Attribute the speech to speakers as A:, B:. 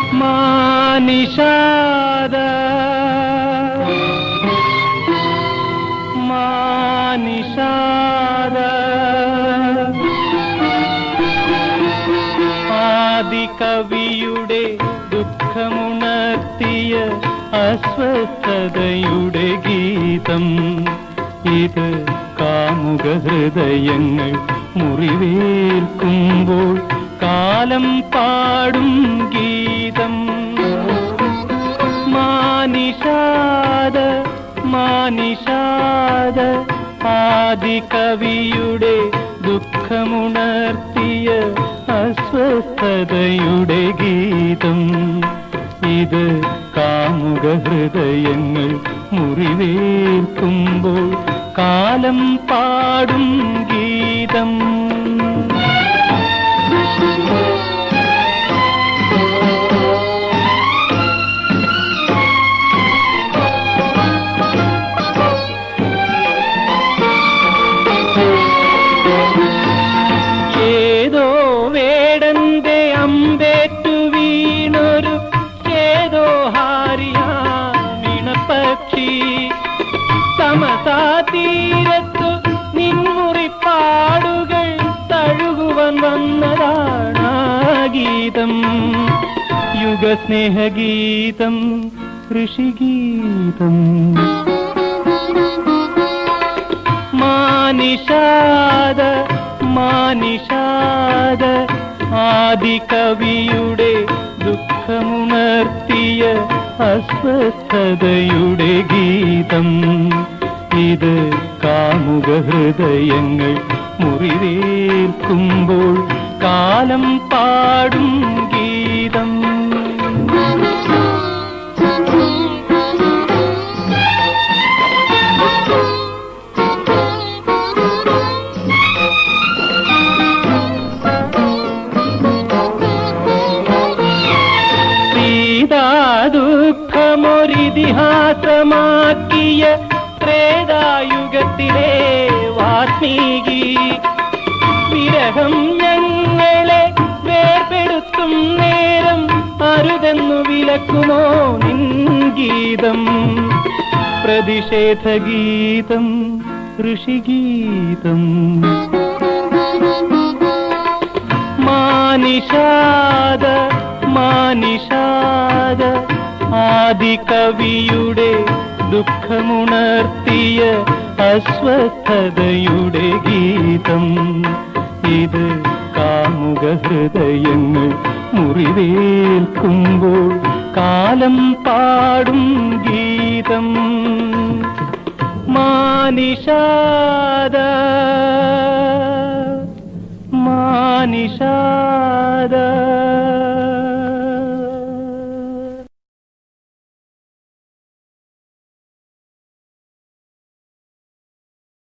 A: മാനിഷാദ മാനിഷാദ ആദികവിയുടെ ദുഃഖമുണർത്തിയ അസ്വസ്ഥതയുടെ ഗീതം ഇത് കാമുക ഹൃദയങ്ങൾ മുറിവേൽക്കുമ്പോൾ കാലം പാടും ഗീതം മാനിഷാദ മാനിഷാദ ആദികവിയുടെ ദുഃഖമുണർത്തിയ അസ്വസ്ഥതയുടെ ഗീതം ഇത് കാമുക ഹൃദയങ്ങൾ മുറിവേൽക്കുമ്പോൾ കാലം പാടും ഗീതം ഏതോ വേടന്റെ അമ്പേറ്റു വീണൊരു ഏതോ ഹാരിയ വീണപ്പക്ഷി സമതാ തീരത്തു നിൻമുറിപ്പാടുകൾ തഴുകുവാൻ വന്നതാണ് ഗീതം യുഗസ്നേഹഗീതം ഋഷിഗീതം മാനിഷാദ മാനിഷാദ ആദികവിയുടെ ദുഃഖമുണർത്തിയ അസ്വസ്ഥതയുടെ ഗീതം ഇത് കാമുക ഹൃദയങ്ങൾ മുറിവേൽക്കുമ്പോൾ കാലം പാടും ഗീതം സീതാ ദുഃഖമൊരിതിഹാസമാക്കിയ ത്രേതായുഗത്തിലെ വാത്മീകി വിരഹം ഞങ്ങളെ വേർപെടുത്തും നേരം അരുതെന്നു വിലക്കുമോ നിൻ ഗീതം പ്രതിഷേധഗീതം ഋഷിഗീതം മാനിഷാദ മാനിഷാദ ആദികവിയുടെ ദുഃഖമുണർത്തിയ അസ്വസ്ഥതയുടെ ഗീതം ഇത് കാമുക ഹൃദയങ്ങൾ മുറിവേൽക്കുമ്പോൾ കാലം പാടും ഗീതം മാനിഷാദ മാനിഷാദ